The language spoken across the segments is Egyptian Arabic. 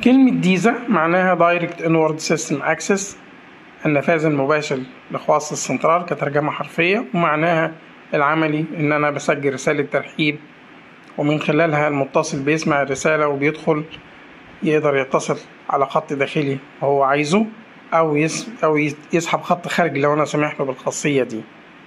كلمة ديزا معناها دايركت انورد سيستم اكسس النفاذ المباشر لخواص السنترال كترجمة حرفية ومعناها العملي ان انا بسجل رسالة ترحيب ومن خلالها المتصل بيسمع الرسالة وبيدخل يقدر يتصل على خط داخلي هو عايزه او يس او يسحب خط خارجي لو انا سامح له بالخاصية دي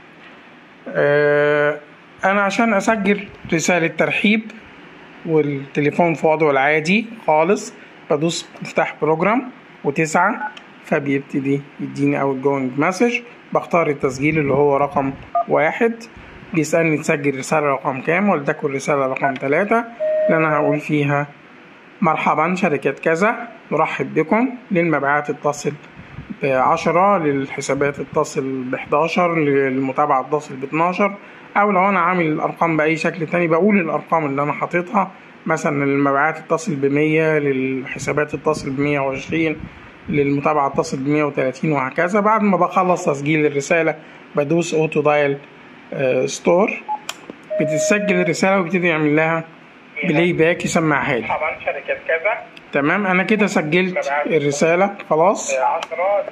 آه، انا عشان اسجل رسالة ترحيب والتليفون في وضعه العادي خالص بدوس مفتاح بروجرام وتسعة فبيبتدي يديني اوت جوينج مسج بختار التسجيل اللي هو رقم واحد بيسألني تسجل رسالة رقم كام ولتكن رسالة رقم ثلاثة اللي أنا هقول فيها مرحبا شركة كذا نرحب بكم للمبيعات اتصل بعشرة للحسابات اتصل بحداشر للمتابعة اتصل باتناشر أو لو أنا عامل الأرقام بأي شكل تاني بقول الأرقام اللي أنا حاططها مثلا للمبيعات اتصل بمية للحسابات اتصل بمية وعشرين للمتابعة اتصل بمية وتلاتين وهكذا بعد ما بخلص تسجيل الرسالة بدوس أوتو دايل ستور بتتسجل الرسالة وبيبتدي يعمل لها بلاي باك يسمعها لي طبعا شركة كذا تمام أنا كده سجلت الرسالة خلاص عشرة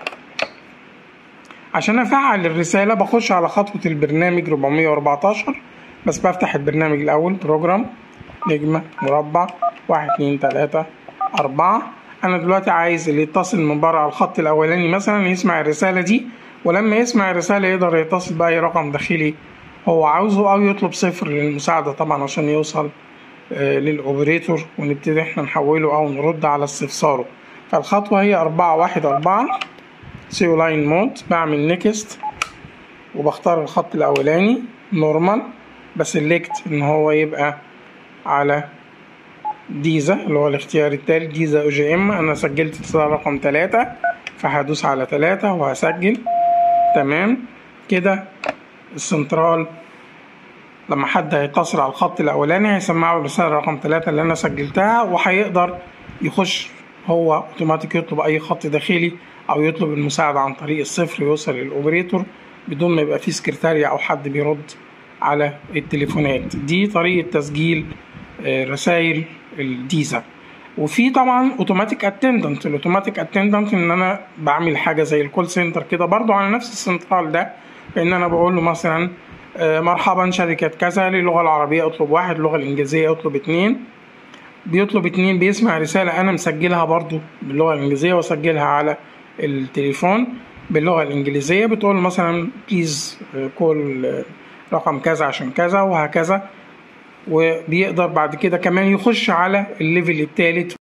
عشان افعل الرساله بخش على خطوه البرنامج 414 بس بفتح البرنامج الاول بروجرام نجمه مربع واحد اتنين تلاته اربعه انا دلوقتي عايز اللي يتصل من بره على الخط الاولاني مثلا يسمع الرساله دي ولما يسمع الرساله يقدر يتصل باي رقم داخلي هو عاوزه او يطلب صفر للمساعده طبعا عشان يوصل آه، للاوبريتور ونبتدي احنا نحوله او نرد على استفساره فالخطوه هي أربعة واحد أربعة سيو لاين مود بعمل نيكست وبختار الخط الاولاني نورمال بسلكت ان هو يبقى على ديزا اللي هو الاختيار التالت ديزا او جي ام انا سجلت رسالة رقم تلاتة فهدوس على تلاتة وهسجل تمام كده السنترال لما حد هيتصل على الخط الاولاني هيسمعه الرسالة رقم تلاتة اللي انا سجلتها وهيقدر يخش هو اوتوماتيك يطلب اي خط داخلي او يطلب المساعدة عن طريق الصفر يوصل للاوبريتور بدون ما يبقى فيه سكرتارية او حد بيرد على التليفونات دي طريقة تسجيل آه، رسائل الديزا وفي طبعا اوتوماتيك اتندنت الاوتوماتيك اتندنت ان انا بعمل حاجه زي الكول سنتر كده برضو على نفس السنترال ده ان انا بقول له مثلا آه، مرحبا شركه كذا للغه العربيه اطلب واحد اللغه الانجليزيه اطلب اتنين بيطلب اتنين بيسمع رسالة أنا مسجلها برضو باللغة الإنجليزية وأسجلها على التليفون باللغة الإنجليزية بتقول مثلا بليز كول رقم كذا عشان كذا وهكذا وبيقدر بعد كده كمان يخش على الليفل التالت